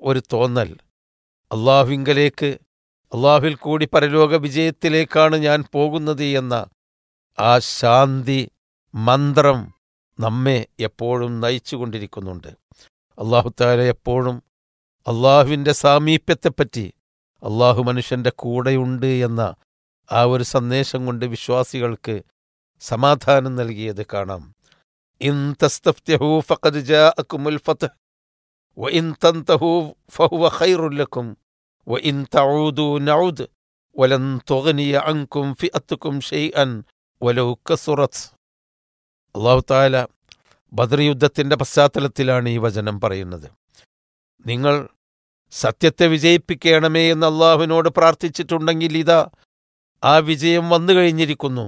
ഒരു തോന്നൽ അള്ളാഹുവിങ്കലേക്ക് അള്ളാഹുവിൽ കൂടി പരലോക വിജയത്തിലേക്കാണ് ഞാൻ പോകുന്നത് എന്ന ആ ശാന്തി മന്ത്രം നമ്മെ എപ്പോഴും നയിച്ചുകൊണ്ടിരിക്കുന്നുണ്ട് അള്ളാഹുത്താല എപ്പോഴും അള്ളാഹുവിൻ്റെ സാമീപ്യത്തെപ്പറ്റി അള്ളാഹു മനുഷ്യൻ്റെ കൂടെയുണ്ട് എന്ന ആ ഒരു സന്ദേശം കൊണ്ട് വിശ്വാസികൾക്ക് സമാധാനം നൽകിയത് കാണാം ഇൻ തസ്തഫ്തഹു ഫഖദ് ജാഅക്കുമുൽ ഫത്ഹ് വഇൻ തൻതഹു ഫഹുവ ഖൈറുൽ ലക്കും വഇൻ തഊദു നഊദ് വലൻ തുഗ്നിയ അൻകും ഫിഅത്തുക്കും ഷൈഅൻ വലൗ കസുറത്ത് അള്ളാഹു താല ബദർ യുദ്ധത്തിന്റെ പശ്ചാത്തലത്തിലാണ് ഈ വചനം പറയുന്നത് നിങ്ങൾ സത്യത്തെ വിജയിപ്പിക്കണമേ എന്ന് അള്ളാഹുവിനോട് പ്രാർത്ഥിച്ചിട്ടുണ്ടെങ്കിൽ ഇതാ ആ വിജയം വന്നു കഴിഞ്ഞിരിക്കുന്നു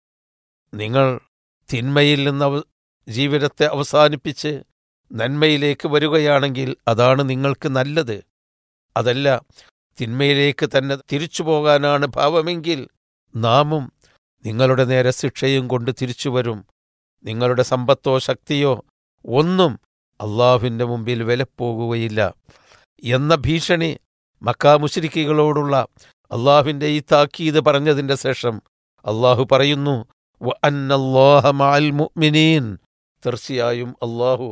നിങ്ങൾ തിന്മയിൽ നിന്ന് അവ ജീവിതത്തെ അവസാനിപ്പിച്ച് നന്മയിലേക്ക് വരികയാണെങ്കിൽ അതാണ് നിങ്ങൾക്ക് നല്ലത് അതല്ല തിന്മയിലേക്ക് തന്നെ തിരിച്ചു പോകാനാണ് ഭാവമെങ്കിൽ നാമും നിങ്ങളുടെ നേരെ ശിക്ഷയും കൊണ്ട് തിരിച്ചു വരും നിങ്ങളുടെ സമ്പത്തോ ശക്തിയോ ഒന്നും അള്ളാഹുവിൻ്റെ മുമ്പിൽ വിലപ്പോകുകയില്ല എന്ന ഭീഷണി മക്കാമുശരിക്കുകളോടുള്ള അള്ളാഹുവിൻ്റെ ഈ താക്കീത് പറഞ്ഞതിൻ്റെ ശേഷം അള്ളാഹു പറയുന്നു "വ അന്നല്ലാഹ മഅൽ മുഅ്മിനീൻ തീർച്ചയായും അള്ളാഹു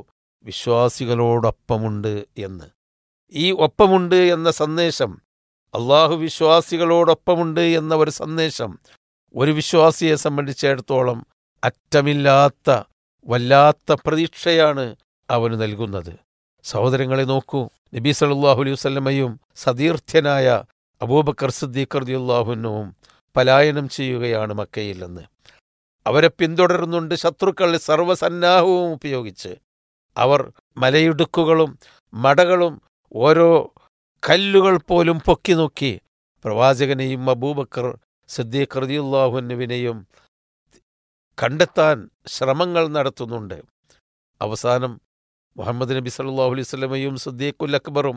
വിശ്വാസികളോടൊപ്പമുണ്ട് എന്ന് ഈ ഒപ്പമുണ്ട് എന്ന സന്ദേശം അള്ളാഹു വിശ്വാസികളോടൊപ്പമുണ്ട് എന്ന ഒരു സന്ദേശം ഒരു വിശ്വാസിയെ സംബന്ധിച്ചിടത്തോളം അറ്റമില്ലാത്ത വല്ലാത്ത പ്രതീക്ഷയാണ് അവന് നൽകുന്നത് സഹോദരങ്ങളെ നോക്കൂ നബി സല്ലല്ലാഹു അലൈഹി വസല്ലമയും സതീർത്ഥ്യനായ അബൂബക്കർ സിദ്ദീഖ് റളിയല്ലാഹുവിനും പലായനം ചെയ്യുകയാണ് മക്കയിൽ നിന്ന് അവരെ പിന്തുടരുന്നുണ്ട് ശത്രുക്കൾ സർവ്വസന്നാഹവും ഉപയോഗിച്ച് അവർ മലയിടുക്കുകളും മടകളും ഓരോ കല്ലുകൾ പോലും പൊക്കി നോക്കി പ്രവാചകനെയും അബൂബക്കർ സിദ്ദീഖ് റളിയല്ലാഹുവിനെയും കണ്ടെത്താൻ ശ്രമങ്ങൾ നടത്തുന്നുണ്ട് അവസാനം മുഹമ്മദ് നബി സല്ലല്ലാഹു അലൈഹി വസല്ലമയും സിദ്ദീഖുൽ അക്ബറും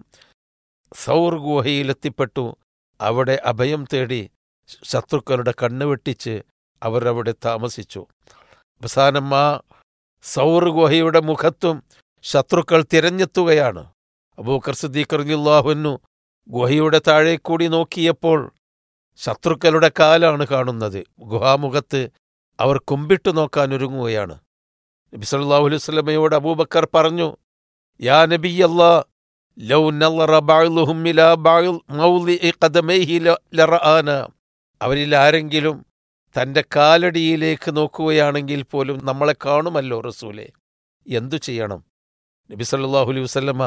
സൗർ ഗുഹയിലെത്തിപ്പെട്ടു അവിടെ അഭയം തേടി ശത്രുക്കളുടെ കണ്ണ് വെട്ടിച്ച് അവർ അവിടെ താമസിച്ചു അവസാനം ആ സൗർ ഗുഹയുടെ മുഖത്തും ശത്രുക്കൾ തിരഞ്ഞെത്തുകയാണ് അബൂക്കർ സിദ്ദീഖ് റളിയല്ലാഹുവിനു ഗുഹയുടെ താഴെ കൂടി നോക്കിയപ്പോൾ ശത്രുക്കളുടെ കാലാണ് കാണുന്നത് ഗുഹാമുഖത്ത് അവർ കുമ്പിട്ടു നോക്കാൻ ഒരുങ്ങുകയാണ് നബി സല്ലല്ലാഹു അലൈഹി വസല്ലമയോട് അബൂബക്കർ പറഞ്ഞു യാ നബി അല്ലാ ലൗ നളറ ബഅ്ലുഹും ഇലാ ബഅ്ൽ മൗളിഇ ഖദമൈഹി ല- ലറആന അവരിൽ ആരെങ്കിലും തന്റെ കാലടിയിലേക്ക് നോക്കുകയാണെങ്കിൽ പോലും നമ്മളെ കാണുമല്ലോ റസൂലെ എന്തു ചെയ്യണം നബി സല്ലല്ലാഹു അലൈഹി വസല്ലമ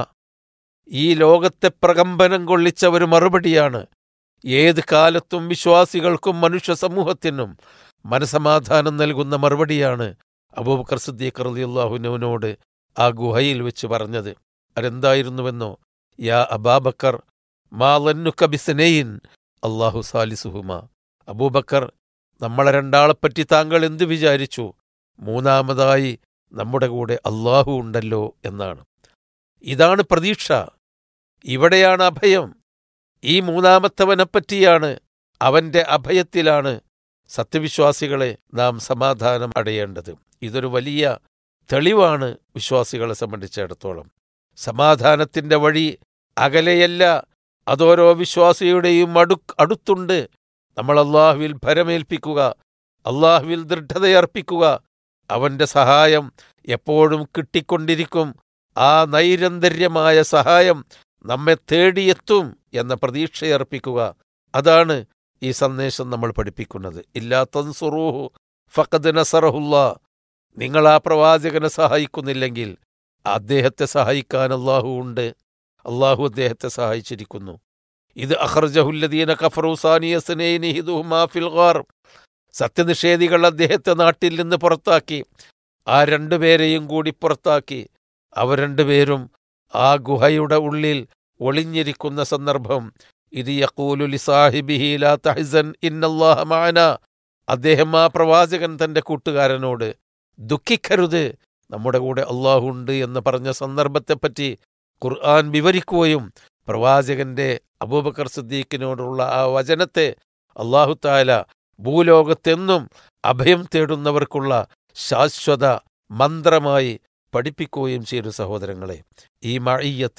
ഈ ലോകത്തെ പ്രകമ്പനം കൊള്ളിച്ച ഒരു മറുപടിയാണ് ഏത് കാലത്തും വിശ്വാസികൾക്കും മനുഷ്യ സമൂഹത്തിനും മനസമാധാനം നൽകുന്ന മറുപടിയാണ് അബൂബക്കർ സിദ്ദീഖ് റളിയല്ലാഹുവിനോട് ആ ഗുഹയിൽ വെച്ച് പറഞ്ഞത് അതെന്തായിരുന്നുവെന്നോ യാ അബാബക്കർ മാ ലന്നുക ബിസ്നൈൻ അല്ലാഹു സാലിസുഹുമ അബൂബക്കർ നമ്മളെ രണ്ടാളെപ്പറ്റി താങ്കൾ എന്തു വിചാരിച്ചു മൂന്നാമതായി നമ്മുടെ കൂടെ അള്ളാഹു ഉണ്ടല്ലോ എന്നാണ് ഇതാണ് പ്രതീക്ഷ ഇവിടെയാണ് അഭയം ഈ മൂന്നാമത്തവനെപ്പറ്റിയാണ് അവന്റെ അഭയത്തിലാണ് സത്യവിശ്വാസികളെ നാം സമാധാനം അടയേണ്ടത് ഇതൊരു വലിയ തെളിവാണ് വിശ്വാസികളെ സംബന്ധിച്ചിടത്തോളം സമാധാനത്തിന്റെ വഴി അകലെയല്ല അതോരോ വിശ്വാസിയുടെയും അടു അടുത്തുണ്ട് നമ്മൾ അള്ളാഹുവിൽ ഭരമേൽപ്പിക്കുക അള്ളാഹുവിൽ ദൃഢതയർപ്പിക്കുക അവന്റെ സഹായം എപ്പോഴും കിട്ടിക്കൊണ്ടിരിക്കും ആ നൈരന്തര്യമായ സഹായം നമ്മെ തേടിയെത്തും എന്ന പ്രതീക്ഷയർപ്പിക്കുക അതാണ് ഈ സന്ദേശം നമ്മൾ പഠിപ്പിക്കുന്നത് ഇല്ലാ തൻസുറൂഹു ഫഖദ് നസറഹുല്ല നിങ്ങൾ ആ പ്രവാചകനെ സഹായിക്കുന്നില്ലെങ്കിൽ അദ്ദേഹത്തെ സഹായിക്കാൻ അള്ളാഹു ഉണ്ട് അള്ളാഹു അദ്ദേഹത്തെ സഹായിച്ചിരിക്കുന്നു ഇത് അഖർജഹുല്ലദീന കഫറു സാനിയസ്നൈനി ഹിദുഹുമാ ഫിൽ ഗാർ സത്യനിഷേധികൾ അദ്ദേഹത്തെ നാട്ടിൽ നിന്ന് പുറത്താക്കി ആ രണ്ടുപേരെയും കൂടി പുറത്താക്കി അവർ രണ്ടുപേരും ആ ഗുഹയുടെ ഉള്ളിൽ ഒളിഞ്ഞിരിക്കുന്ന സന്ദർഭം ഇത് യഖൂലു ലിസാഹിബിഹി ലാ തഹ്സൻ ഇന്നല്ലാഹ മഅന അദ്ദേഹം ആ പ്രവാചകൻ തന്റെ കൂട്ടുകാരനോട് ദുഃഖിക്കരുത് നമ്മുടെ കൂടെ അള്ളാഹു ഉണ്ട് എന്ന് പറഞ്ഞ സന്ദർഭത്തെപ്പറ്റി ഖുർആൻ വിവരിക്കുകയും പ്രവാചകന്റെ അബൂബക്കർ സിദ്ദീഖിനോടുള്ള ആ വചനത്തെ അള്ളാഹു താല ഭൂലോകത്തെന്നും അഭയം തേടുന്നവർക്കുള്ള ശാശ്വത മന്ത്രമായി പഠിപ്പിക്കുകയും ചെയ്തു സഹോദരങ്ങളെ ഈ മഴയ്യത്ത്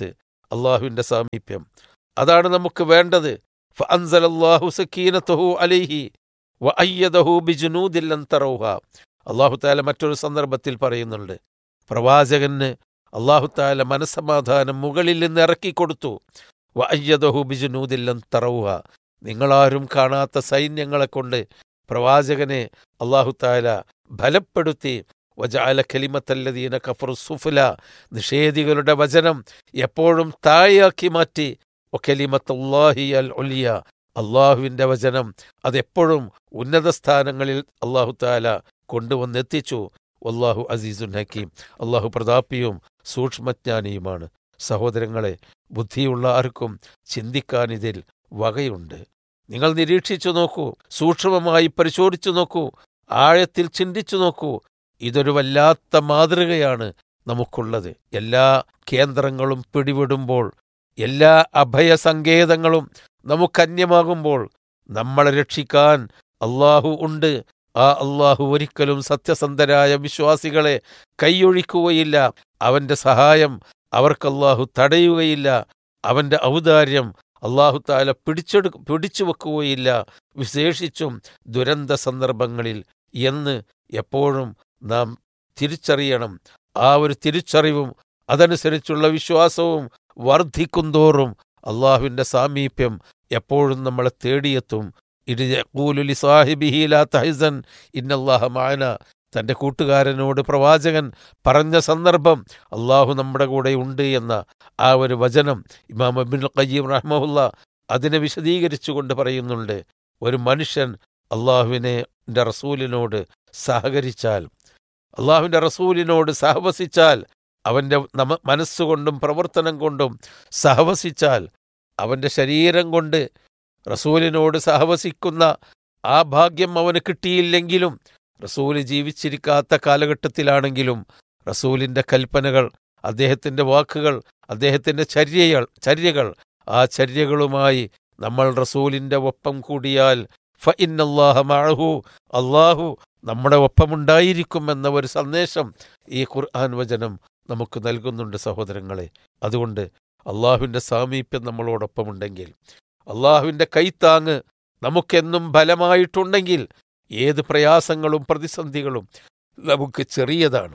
അള്ളാഹുവിൻ്റെ സാമീപ്യം അതാണ് നമുക്ക് വേണ്ടത് ഫഅൻസലല്ലാഹു സക്കീനത്തഹു അലൈഹി വഅയ്യദഹു ബിജുനൂദിൻ ലൻ തറൗഹ അള്ളാഹു താല മറ്റൊരു സന്ദർഭത്തിൽ പറയുന്നുണ്ട് പ്രവാചകന് അള്ളാഹു താല മനസ്സമാധാനം മുകളിൽ നിന്ന് ഇറക്കിക്കൊടുത്തു വഅയ്യദഹു ബിജുനൂദിൻ ലൻ തറൗഹ നിങ്ങളാരും കാണാത്ത സൈന്യങ്ങളെ കൊണ്ട് പ്രവാചകനെ അള്ളാഹു താല ബലപ്പെടുത്തി വജാല ഖലിമത്തല്ലദീന കഫറു സുഫുല നിഷേധികളുടെ വചനം എപ്പോഴും താഴെയാക്കി മാറ്റി ഒക്കലിമത്തല്ലാഹി അൽ ഒലിയ അള്ളാഹുവിൻ്റെ വചനം അതെപ്പോഴും ഉന്നത സ്ഥാനങ്ങളിൽ അള്ളാഹു താല കൊണ്ടുവന്നെത്തിച്ചു അള്ളാഹു അസീസുൻ ഹക്കീം അള്ളാഹു പ്രതാപിയും സൂക്ഷ്മജ്ഞാനിയുമാണ് സഹോദരങ്ങളെ ബുദ്ധിയുള്ള ആർക്കും ചിന്തിക്കാൻ ഇതിൽ വകയുണ്ട് നിങ്ങൾ നിരീക്ഷിച്ചു നോക്കൂ സൂക്ഷ്മമായി പരിശോധിച്ചു നോക്കൂ ആഴത്തിൽ ചിന്തിച്ചു നോക്കൂ ഇതൊരു വല്ലാത്ത മാതൃകയാണ് നമുക്കുള്ളത് എല്ലാ കേന്ദ്രങ്ങളും പിടിവിടുമ്പോൾ എല്ലാ അഭയസങ്കേതങ്ങളും നമുക്കന്യമാകുമ്പോൾ നമ്മളെ രക്ഷിക്കാൻ അള്ളാഹു ഉണ്ട് ആ അള്ളാഹു ഒരിക്കലും സത്യസന്ധരായ വിശ്വാസികളെ കൈയൊഴിക്കുകയില്ല അവന്റെ സഹായം അവർക്ക് അള്ളാഹു തടയുകയില്ല അവന്റെ ഔദാര്യം അള്ളാഹു താല പിടിച്ചെടു പിടിച്ചു വെക്കുകയില്ല വിശേഷിച്ചും ദുരന്ത സന്ദർഭങ്ങളിൽ എന്ന് എപ്പോഴും നാം തിരിച്ചറിയണം ആ ഒരു തിരിച്ചറിവും അതനുസരിച്ചുള്ള വിശ്വാസവും വർദ്ധിക്കുന്തോറും അള്ളാഹുവിന്റെ സാമീപ്യം എപ്പോഴും നമ്മളെ തേടിയെത്തും ഇടികൂലുലി സാഹിബിഹിലാ തഹസൻ ഇന്നല്ലാഹ മാന തന്റെ കൂട്ടുകാരനോട് പ്രവാചകൻ പറഞ്ഞ സന്ദർഭം അള്ളാഹു നമ്മുടെ കൂടെ ഉണ്ട് എന്ന ആ ഒരു വചനം ഇമാം അബിൻ ഖയ്യീം റഹ്മുല്ല അതിനെ വിശദീകരിച്ചുകൊണ്ട് പറയുന്നുണ്ട് ഒരു മനുഷ്യൻ അള്ളാഹുവിനെ റസൂലിനോട് സഹകരിച്ചാൽ അള്ളാഹുവിന്റെ റസൂലിനോട് സഹവസിച്ചാൽ അവന്റെ നമ മനസ്സുകൊണ്ടും പ്രവർത്തനം കൊണ്ടും സഹവസിച്ചാൽ അവന്റെ ശരീരം കൊണ്ട് റസൂലിനോട് സഹവസിക്കുന്ന ആ ഭാഗ്യം അവന് കിട്ടിയില്ലെങ്കിലും റസൂല് ജീവിച്ചിരിക്കാത്ത കാലഘട്ടത്തിലാണെങ്കിലും റസൂലിന്റെ കൽപ്പനകൾ അദ്ദേഹത്തിന്റെ വാക്കുകൾ അദ്ദേഹത്തിന്റെ ചര്യകൾ ചര്യകൾ ആ ചര്യകളുമായി നമ്മൾ റസൂലിന്റെ ഒപ്പം കൂടിയാൽ ഫ ഇന്നല്ലാഹ മഅഹു അള്ളാഹു നമ്മുടെ ഒപ്പമുണ്ടായിരിക്കും എന്ന ഒരു സന്ദേശം ഈ ഖുർആൻ വചനം നമുക്ക് നൽകുന്നുണ്ട് സഹോദരങ്ങളെ അതുകൊണ്ട് അള്ളാഹുവിന്റെ സാമീപ്യം നമ്മളോടൊപ്പമുണ്ടെങ്കിൽ അള്ളാഹുവിന്റെ കൈത്താങ്ങ് നമുക്കെന്നും ബലമായിട്ടുണ്ടെങ്കിൽ ഏത് പ്രയാസങ്ങളും പ്രതിസന്ധികളും നമുക്ക് ചെറിയതാണ്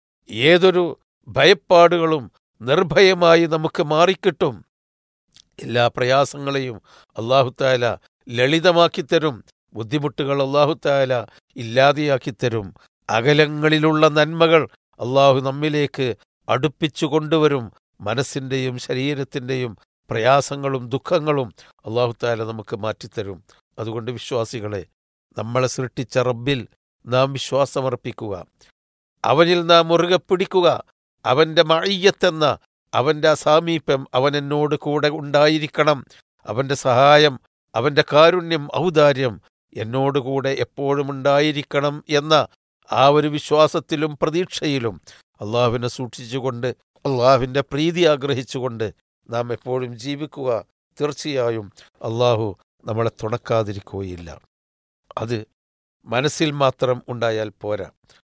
ഏതൊരു ഭയപ്പാടുകളും നിർഭയമായി നമുക്ക് മാറിക്കിട്ടും എല്ലാ പ്രയാസങ്ങളെയും അള്ളാഹുത്താല ലളിതമാക്കിത്തരും ബുദ്ധിമുട്ടുകൾ അള്ളാഹുത്താല ഇല്ലാതെയാക്കിത്തരും അകലങ്ങളിലുള്ള നന്മകൾ അള്ളാഹു നമ്മിലേക്ക് അടുപ്പിച്ചു കൊണ്ടുവരും മനസ്സിന്റെയും ശരീരത്തിന്റെയും പ്രയാസങ്ങളും ദുഃഖങ്ങളും അള്ളാഹുത്താല നമുക്ക് മാറ്റിത്തരും അതുകൊണ്ട് വിശ്വാസികളെ നമ്മളെ സൃഷ്ടിച്ച റബ്ബിൽ നാം വിശ്വാസമർപ്പിക്കുക അവനിൽ നാം മുറുകെ പിടിക്കുക അവന്റെ മഴയ്യത്തെന്ന അവന്റെ അസാമീപ്യം അവൻ എന്നോട് കൂടെ ഉണ്ടായിരിക്കണം അവന്റെ സഹായം അവന്റെ കാരുണ്യം ഔദാര്യം എന്നോടുകൂടെ എപ്പോഴും ഉണ്ടായിരിക്കണം എന്ന ആ ഒരു വിശ്വാസത്തിലും പ്രതീക്ഷയിലും അള്ളാഹുവിനെ സൂക്ഷിച്ചുകൊണ്ട് അള്ളാഹുവിന്റെ പ്രീതി ആഗ്രഹിച്ചുകൊണ്ട് നാം എപ്പോഴും ജീവിക്കുക തീർച്ചയായും അള്ളാഹു നമ്മളെ തുണക്കാതിരിക്കുകയില്ല അത് മനസ്സിൽ മാത്രം ഉണ്ടായാൽ പോരാ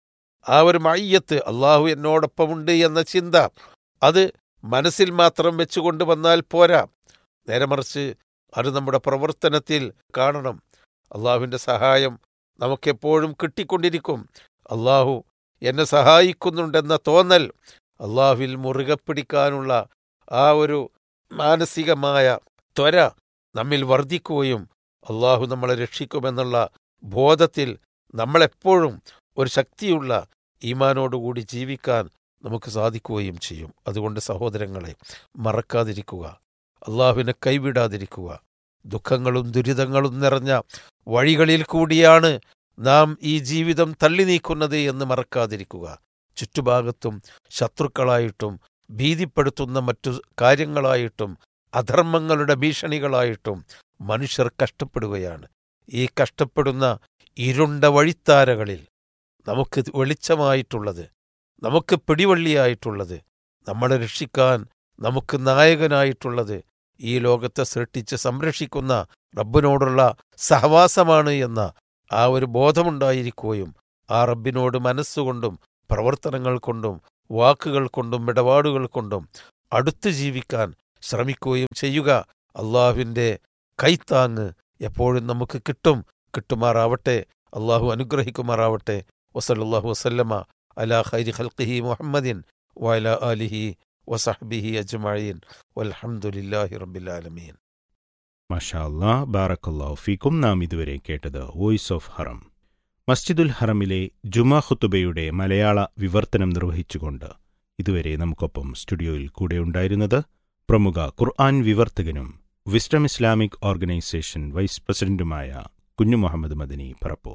ആ ഒരു മയ്യത്ത് അള്ളാഹു എന്നോടൊപ്പമുണ്ട് എന്ന ചിന്ത അത് മനസ്സിൽ മാത്രം വെച്ചുകൊണ്ട് വന്നാൽ പോരാ നേരെ മറിച്ച് അത് നമ്മുടെ പ്രവർത്തനത്തിൽ കാണണം അള്ളാഹുവിൻ്റെ സഹായം നമുക്കെപ്പോഴും കിട്ടിക്കൊണ്ടിരിക്കും അള്ളാഹു എന്നെ സഹായിക്കുന്നുണ്ടെന്ന തോന്നൽ അള്ളാഹുവിൽ മുറുകെ പിടിക്കാനുള്ള ആ ഒരു മാനസികമായ ത്വര നമ്മിൽ വർദ്ധിക്കുകയും അള്ളാഹു നമ്മളെ രക്ഷിക്കുമെന്നുള്ള ബോധത്തിൽ നമ്മളെപ്പോഴും ഒരു ശക്തിയുള്ള ഈമാനോടുകൂടി ജീവിക്കാൻ നമുക്ക് സാധിക്കുകയും ചെയ്യും അതുകൊണ്ട് സഹോദരങ്ങളെ മറക്കാതിരിക്കുക അള്ളാഹുവിനെ കൈവിടാതിരിക്കുക ദുഃഖങ്ങളും ദുരിതങ്ങളും നിറഞ്ഞ വഴികളിൽ കൂടിയാണ് നാം ഈ ജീവിതം തള്ളി നീക്കുന്നത് എന്ന് മറക്കാതിരിക്കുക ചുറ്റുഭാഗത്തും ശത്രുക്കളായിട്ടും ഭീതിപ്പെടുത്തുന്ന മറ്റു കാര്യങ്ങളായിട്ടും അധർമ്മങ്ങളുടെ ഭീഷണികളായിട്ടും മനുഷ്യർ കഷ്ടപ്പെടുകയാണ് ഈ കഷ്ടപ്പെടുന്ന ഇരുണ്ട വഴിത്താരകളിൽ നമുക്ക് വെളിച്ചമായിട്ടുള്ളത് നമുക്ക് പിടിവള്ളിയായിട്ടുള്ളത് നമ്മളെ രക്ഷിക്കാൻ നമുക്ക് നായകനായിട്ടുള്ളത് ഈ ലോകത്തെ സൃഷ്ടിച്ച് സംരക്ഷിക്കുന്ന റബ്ബിനോടുള്ള സഹവാസമാണ് എന്ന ആ ഒരു ബോധമുണ്ടായിരിക്കുകയും ആ റബ്ബിനോട് മനസ്സുകൊണ്ടും പ്രവർത്തനങ്ങൾ കൊണ്ടും വാക്കുകൾ കൊണ്ടും ഇടപാടുകൾ കൊണ്ടും അടുത്തു ജീവിക്കാൻ ശ്രമിക്കുകയും ചെയ്യുക അള്ളാഹുവിൻ്റെ കൈത്താങ്ങ് എപ്പോഴും നമുക്ക് കിട്ടും കിട്ടുമാറാവട്ടെ അള്ളാഹു അനുഗ്രഹിക്കുമാറാവട്ടെ വസല്ലാഹു വസല്ലമ അലാ ഖൈരി ഖൽഖിഹി മുഹമ്മദിൻ വഅല ആലിഹി വസഹ്ബിഹി അജ്മഈൻ വൽഹംദുലില്ലാഹി റബ്ബിൽ ആലമീൻ മഷാ അല്ലാ ബാറക്കല്ലാഹു ഫീക്കും നാം ഇതുവരെ കേട്ടത് വോയിസ് ഓഫ് ഹറം മസ്ജിദുൽ ഹറമിലെ ജുമാ ഖുത്തുബയുടെ മലയാള വിവർത്തനം നിർവഹിച്ചുകൊണ്ട് ഇതുവരെ നമുക്കൊപ്പം സ്റ്റുഡിയോയിൽ കൂടെയുണ്ടായിരുന്നത് പ്രമുഖ ഖുർആൻ വിവർത്തകനും വിസ്ഡം ഇസ്ലാമിക് ഓർഗനൈസേഷൻ വൈസ് പ്രസിഡന്റുമായ കുഞ്ഞു മുഹമ്മദ് മദനി പറപ്പൂർ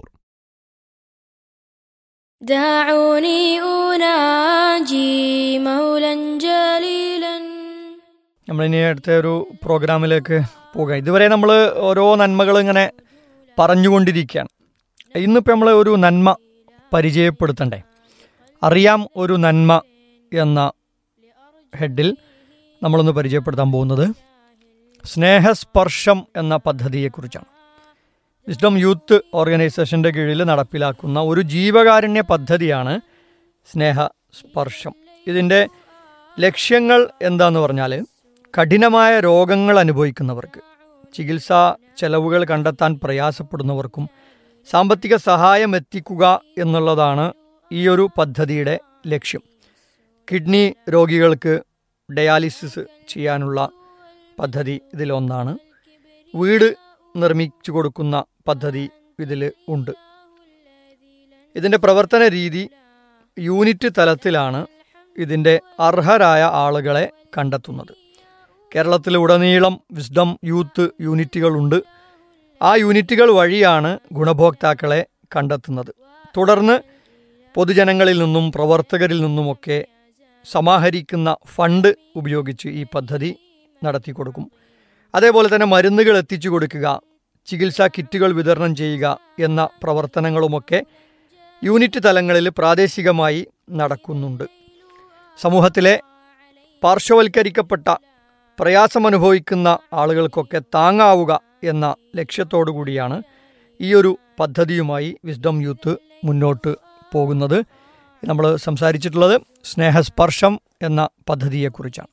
دعوني أناجي مولا جليلا നമ്മളിനി അടുത്ത ഒരു പ്രോഗ്രാമിലേക്ക് പോകാം ഇതുവരെ നമ്മൾ ഓരോ നന്മകൾ ഇങ്ങനെ പറഞ്ഞുകൊണ്ടിരിക്കുകയാണ് ഇന്നിപ്പോൾ നമ്മൾ ഒരു നന്മ പരിചയപ്പെടുത്തണ്ടേ അറിയാം ഒരു നന്മ എന്ന ഹെഡിൽ നമ്മളൊന്ന് പരിചയപ്പെടുത്താൻ പോകുന്നത് സ്നേഹസ്പർശം എന്ന പദ്ധതിയെക്കുറിച്ചാണ് വിസ്ഡം യൂത്ത് ഓർഗനൈസേഷൻ്റെ കീഴിൽ നടപ്പിലാക്കുന്ന ഒരു ജീവകാരുണ്യ പദ്ധതിയാണ് സ്നേഹസ്പർശം ഇതിൻ്റെ ലക്ഷ്യങ്ങൾ എന്താന്ന് പറഞ്ഞാൽ കഠിനമായ രോഗങ്ങൾ അനുഭവിക്കുന്നവർക്ക് ചികിത്സാ ചെലവുകൾ കണ്ടെത്താൻ പ്രയാസപ്പെടുന്നവർക്കും സാമ്പത്തിക സഹായം എത്തിക്കുക എന്നുള്ളതാണ് ഈ ഒരു പദ്ധതിയുടെ ലക്ഷ്യം കിഡ്നി രോഗികൾക്ക് ഡയാലിസിസ് ചെയ്യാനുള്ള പദ്ധതി ഇതിലൊന്നാണ് വീട് നിർമ്മിച്ചു കൊടുക്കുന്ന പദ്ധതി ഇതിൽ ഉണ്ട് ഇതിൻ്റെ പ്രവർത്തന രീതി യൂണിറ്റ് തലത്തിലാണ് ഇതിൻ്റെ അർഹരായ ആളുകളെ കണ്ടെത്തുന്നത് കേരളത്തിലുടനീളം വിസ്ഡം യൂത്ത് യൂണിറ്റുകളുണ്ട് ആ യൂണിറ്റുകൾ വഴിയാണ് ഗുണഭോക്താക്കളെ കണ്ടെത്തുന്നത് തുടർന്ന് പൊതുജനങ്ങളിൽ നിന്നും പ്രവർത്തകരിൽ നിന്നുമൊക്കെ സമാഹരിക്കുന്ന ഫണ്ട് ഉപയോഗിച്ച് ഈ പദ്ധതി നടത്തി കൊടുക്കും അതേപോലെ തന്നെ മരുന്നുകൾ എത്തിച്ചു കൊടുക്കുക ചികിത്സാ കിറ്റുകൾ വിതരണം ചെയ്യുക എന്ന പ്രവർത്തനങ്ങളുമൊക്കെ യൂണിറ്റ് തലങ്ങളിൽ പ്രാദേശികമായി നടക്കുന്നുണ്ട് സമൂഹത്തിലെ പാർശ്വവൽക്കരിക്കപ്പെട്ട പ്രയാസമനുഭവിക്കുന്ന ആളുകൾക്കൊക്കെ താങ്ങാവുക എന്ന ലക്ഷ്യത്തോടു കൂടിയാണ് ഈ ഒരു പദ്ധതിയുമായി വിസ്ഡം യൂത്ത് മുന്നോട്ട് പോകുന്നത് നമ്മൾ സംസാരിച്ചിട്ടുള്ളത് സ്നേഹസ്പർശം എന്ന പദ്ധതിയെക്കുറിച്ചാണ്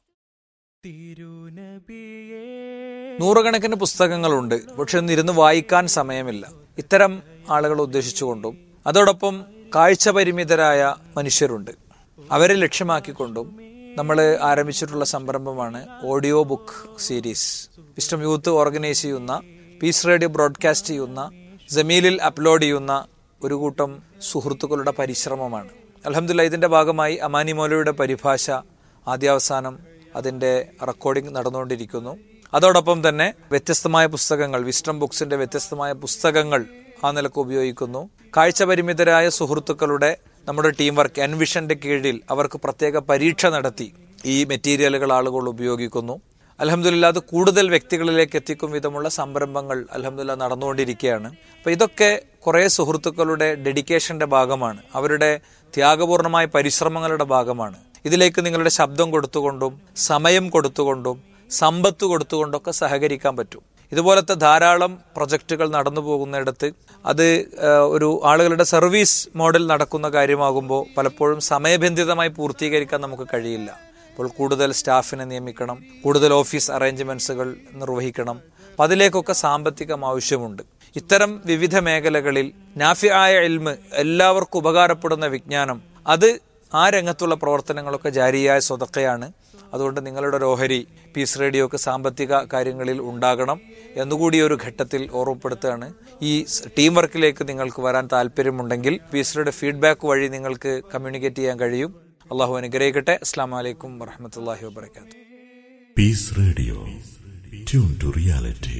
നൂറുകണക്കിന് പുസ്തകങ്ങളുണ്ട് പക്ഷെ ഒന്നിരുന്ന് വായിക്കാൻ സമയമില്ല ഇത്തരം ആളുകളെ ഉദ്ദേശിച്ചുകൊണ്ടും അതോടൊപ്പം കാഴ്ച പരിമിതരായ മനുഷ്യരുണ്ട് അവരെ ലക്ഷ്യമാക്കിക്കൊണ്ടും നമ്മൾ ആരംഭിച്ചിട്ടുള്ള സംരംഭമാണ് audio book series wisdom youth organise ചെയ്യുന്ന പീസ് റേഡിയോ ബ്രോഡ്കാസ്റ്റ് ചെയ്യുന്ന ജമീലിൽ അപ്ലോഡ് ചെയ്യുന്ന ഒരു കൂട്ടം സുഹൃത്തുക്കളുടെ പരിശ്രമമാണ് അലഹമില്ല ഇതിന്റെ ഭാഗമായി അമാനി മൗലയുടെ പരിഭാഷ ആദ്യാവസാനം അതിന്റെ റെക്കോർഡിംഗ് നടന്നുകൊണ്ടിരിക്കുന്നു അതോടൊപ്പം തന്നെ വ്യത്യസ്തമായ പുസ്തകങ്ങൾ വിസ്റ്റം ബുക്സിന്റെ വ്യത്യസ്തമായ പുസ്തകങ്ങൾ ആ നിലക്ക് ഉപയോഗിക്കുന്നു കാഴ്ച പരിമിതരായ സുഹൃത്തുക്കളുടെ നമ്മുടെ ടീം വർക്ക് എൻവിഷന്റെ കീഴിൽ അവർക്ക് പ്രത്യേക പരീക്ഷ നടത്തി ഈ മെറ്റീരിയലുകൾ ആളുകൾ ഉപയോഗിക്കുന്നു അലഹമില്ല അത് കൂടുതൽ വ്യക്തികളിലേക്ക് എത്തിക്കും വിധമുള്ള സംരംഭങ്ങൾ അലഹമില്ല നടന്നുകൊണ്ടിരിക്കുകയാണ് അപ്പൊ ഇതൊക്കെ കുറെ സുഹൃത്തുക്കളുടെ ഡെഡിക്കേഷന്റെ ഭാഗമാണ് അവരുടെ ത്യാഗപൂർണമായ പരിശ്രമങ്ങളുടെ ഭാഗമാണ് ഇതിലേക്ക് നിങ്ങളുടെ ശബ്ദം കൊടുത്തുകൊണ്ടും സമയം കൊടുത്തുകൊണ്ടും സമ്പത്ത് കൊടുത്തുകൊണ്ടൊക്കെ സഹകരിക്കാൻ പറ്റും ഇതുപോലത്തെ ധാരാളം പ്രൊജക്റ്റുകൾ നടന്നു പോകുന്നിടത്ത് അത് ഒരു ആളുകളുടെ സർവീസ് മോഡൽ നടക്കുന്ന കാര്യമാകുമ്പോൾ പലപ്പോഴും സമയബന്ധിതമായി പൂർത്തീകരിക്കാൻ നമുക്ക് കഴിയില്ല അപ്പോൾ കൂടുതൽ സ്റ്റാഫിനെ നിയമിക്കണം കൂടുതൽ ഓഫീസ് അറേഞ്ച്മെന്റ്സുകൾ നിർവഹിക്കണം അപ്പം അതിലേക്കൊക്കെ സാമ്പത്തികം ആവശ്യമുണ്ട് ഇത്തരം വിവിധ മേഖലകളിൽ നാഫിയായ എൽമ് എല്ലാവർക്കും ഉപകാരപ്പെടുന്ന വിജ്ഞാനം അത് ആ രംഗത്തുള്ള പ്രവർത്തനങ്ങളൊക്കെ ജാരിയായ സ്വതക്കയാണ് അതുകൊണ്ട് നിങ്ങളുടെ ഒരു ഓഹരി പീസ് റേഡിയോക്ക് സാമ്പത്തിക കാര്യങ്ങളിൽ ഉണ്ടാകണം എന്നുകൂടി ഒരു ഘട്ടത്തിൽ ഓർമ്മപ്പെടുത്തുകയാണ് ഈ ടീം വർക്കിലേക്ക് നിങ്ങൾക്ക് വരാൻ താല്പര്യമുണ്ടെങ്കിൽ പീസ് റേഡിയോ ഫീഡ്ബാക്ക് വഴി നിങ്ങൾക്ക് കമ്മ്യൂണിക്കേറ്റ് ചെയ്യാൻ കഴിയും അള്ളാഹു അനുഗ്രഹിക്കട്ടെ അസ്സാം വലൈക്കും വറഹമത്തല്ലാഹി വാബർക്കാത്തു Peace Radio. Tune to reality.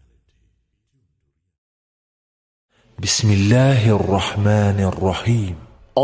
بسم الله الرحمن الرحيم